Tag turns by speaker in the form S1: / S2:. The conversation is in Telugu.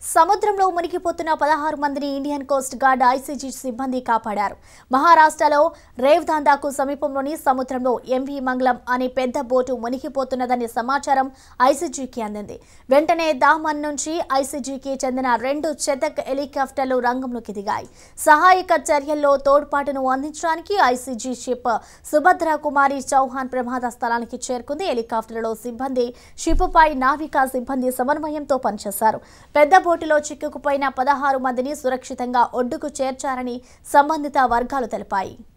S1: సముద్రంలో మునిగిపోతున్న పదహారు మందిని ఇండియన్ కోస్ట్ గార్డ్ ఐసీజీ సిబ్బంది కాపాడారు మహారాష్ట్రలో రేవ్దాందాకు సమీపంలోని సముద్రంలో ఎంవి మంగళం అనే పెద్ద బోటు మునిగిపోతున్నదనే సమాచారం ఐసీజీకి అందింది వెంటనే దామన్ నుంచి ఐసీజీకి చెందిన రెండు చెతక్ హెలికాప్టర్లు రంగంలోకి దిగాయి సహాయక చర్యల్లో తోడ్పాటును అందించడానికి ఐసీజీ షిప్ సుభద్ర కుమారి చౌహాన్ ప్రమాద స్థలానికి చేరుకుంది హెలికాప్టర్లో సిబ్బంది షిప్పుపై నావికా సిబ్బంది సమన్వయంతో పనిచేశారు పెద్ద బోటులో చిక్కుకుపోయిన పదహారు మందిని సురక్షితంగా ఒడ్డుకు చేర్చారని సంబంధిత వర్గాలు తెలిపాయి